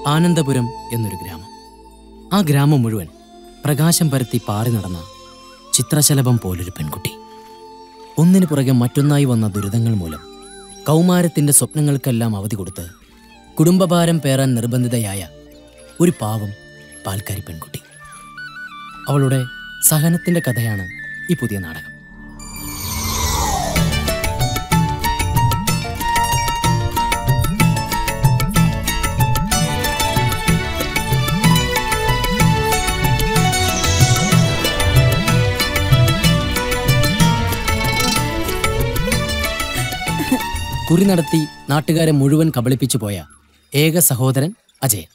ആനന്ദപുരം എന്നൊരു ഗ്രാമം ആ ഗ്രാമം മുഴുവൻ പ്രകാശം പരത്തി പാറി നടന്ന ചിത്രശലഭം പോലൊരു പെൺകുട്ടി ഒന്നിനു പുറകെ മറ്റൊന്നായി വന്ന ദുരിതങ്ങൾ മൂലം കൗമാരത്തിന്റെ സ്വപ്നങ്ങൾക്കെല്ലാം അവധി കൊടുത്ത് കുടുംബഭാരം പേറാൻ നിർബന്ധിതയായ ഒരു പാവം പാൽക്കാരി പെൺകുട്ടി അവളുടെ സഹനത്തിന്റെ കഥയാണ് ഈ പുതിയ നാടകം കുറി നടത്തി നാട്ടുകാരെ മുഴുവൻ കബളിപ്പിച്ചു പോയ ഏക സഹോദരൻ അജയൻ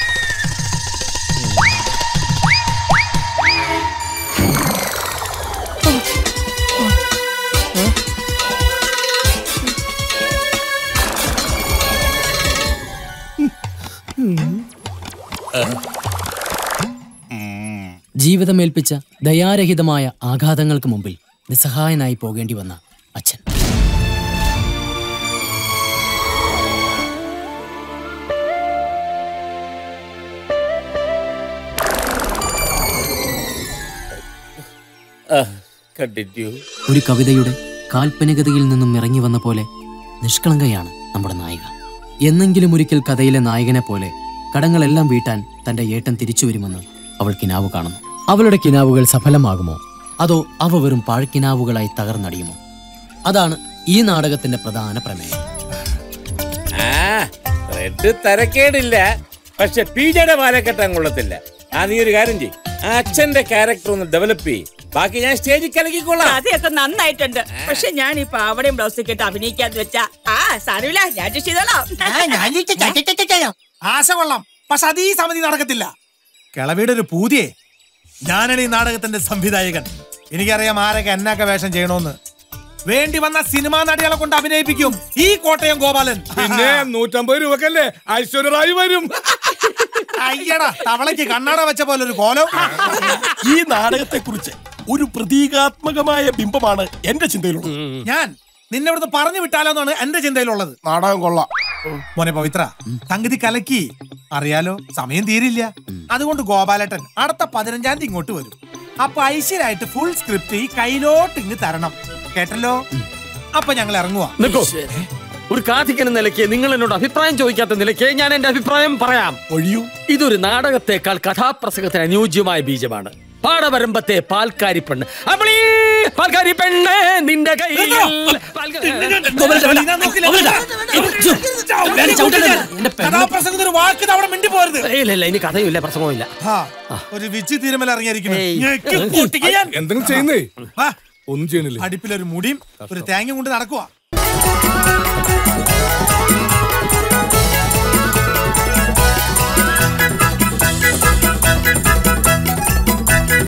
ജീവിതമേൽപ്പിച്ച ദയാരഹിതമായ ആഘാതങ്ങൾക്ക് മുമ്പിൽ നിസ്സഹായനായി പോകേണ്ടി വന്ന അച്ഛൻ കണ്ടിന്യൂ ഒരു കവിതയുടെ കാൽപ്പനികതയിൽ നിന്നും ഇറങ്ങി വന്ന പോലെ നിഷ്കളങ്കയാണ് നമ്മുടെ നായിക എന്നെങ്കിലും ഒരിക്കൽ കഥയിലെ നായകനെ പോലെ കടങ്ങളെല്ലാം വീട്ടാൻ തന്റെ ഏട്ടൻ തിരിച്ചു വരുമെന്ന് അവൾ കിനാവ് കാണുന്നു അവളുടെ കിനാവുകൾ സഫലമാകുമോ അതോ അവ വെറും പാഴ്ക്കിനാവുകളായി തകർന്നടിയുമോ അതാണ് ഈ നാടകത്തിന്റെ പ്രധാന പ്രമേയം ആ റെഡ് തരക്കേടില്ല പക്ഷെ പീജയുടെ മാലക്കെട്ടാൻ കൊള്ളത്തില്ല ആ നീ ഒരു കാര്യം ചെയ് ആ അച്ഛന്റെ ക്യാരക്ടർ ഒന്ന് ഡെവലപ്പ് ചെയ്യ് ബാക്കി ഞാൻ സ്റ്റേജിൽ കലക്കിക്കൊള്ളാം കഥയൊക്കെ നന്നായിട്ടുണ്ട് പക്ഷെ ഞാൻ ഈ പാവടയും ബ്ലൗസും കേട്ട് അഭിനയിക്കാന്ന് വെച്ചാ ആ സാരമില്ല ഞാൻ adjust ചെയ്തോളാം ആശ കൊള്ളാം പക്ഷെ അത് ഈ സമിതി നടക്കത്തില്ല കിളവിയുടെ ഒരു പൂതിയെ ഞാനാണ് ഈ നാടകത്തിന്റെ സംവിധായകൻ എനിക്കറിയാം ആരൊക്കെ എന്നൊക്കെ വേഷം ചെയ്യണോന്ന് വേണ്ടി വന്ന സിനിമാ നടികളെ കൊണ്ട് അഭിനയിപ്പിക്കും ഈ കോട്ടയം ഗോപാലൻ പിന്നെ നൂറ്റമ്പത് രൂപക്കല്ലേ ഐശ്വര്യറായി വരും അയ്യടാ തവളയ്ക്ക് കണ്ണാട വെച്ച പോലെ ഒരു കോലം ഈ നാടകത്തെ കുറിച്ച് ഒരു പ്രതീകാത്മകമായ ബിംബമാണ് എന്റെ ചിന്തയിലുള്ളത് ഞാൻ നിന്നെ ഇവിടുന്ന് പറഞ്ഞു വിട്ടാലോന്നാണ് എന്റെ ചിന്തയിലുള്ളത് നാടകം കൊള്ളാം മോനെ പവിത്ര സംഗതി കലക്കി അറിയാലോ സമയം തീരില്ല അതുകൊണ്ട് ഗോപാലേട്ടൻ അടുത്ത പതിനഞ്ചാം തീയതി ഇങ്ങോട്ട് വരും അപ്പൊ ഐശ്വര്യമായിട്ട് ഫുൾ സ്ക്രിപ്റ്റ് ഈ കയ്യിലോട്ട് ഇങ്ങ് തരണം കേട്ടല്ലോ അപ്പൊ ഞങ്ങൾ ഇറങ്ങുവാ നിൽക്കൂ ഒരു കാഥികൻ എന്ന നിലയ്ക്ക് നിങ്ങൾ എന്നോട് അഭിപ്രായം ചോദിക്കാത്ത നിലയ്ക്ക് ഞാൻ എന്റെ അഭിപ്രായം പറയാം ഒഴിയൂ ഇതൊരു നാടകത്തെക്കാൾ കഥാപ്രസംഗത്തിന് അനുയോജ്യമായ ബീജമാണ് പാടവരമ്പത്തെ പാൽക്കാരി പെണ്ണ് അമ്മളീ പാൽക്കാരി പെണ്ണ് നിന്റെ കയ്യിൽ കഥാപ്രസംഗത്തിന് ഒരു വാക്ക് ഇത് അവിടെ മിണ്ടി പോരുത് ഇല്ല ഇല്ല ഇനി കഥയുമില്ല പ്രസംഗവും ഇല്ല ഹാ, ഒരു വിജി തീരുമല ഇറങ്ങിയിരിക്കുന്നു ഏയ്. ഞെക്കി പൊട്ടിക്ക് ഞാൻ. എന്തെങ്കിലും ചെയ്യുന്നേ വാ, ഒന്നും ചെയ്യണില്ലേ അടുപ്പിലൊരു മുടിയും ഒരു തേങ്ങയും കൊണ്ട് നടക്കുവാ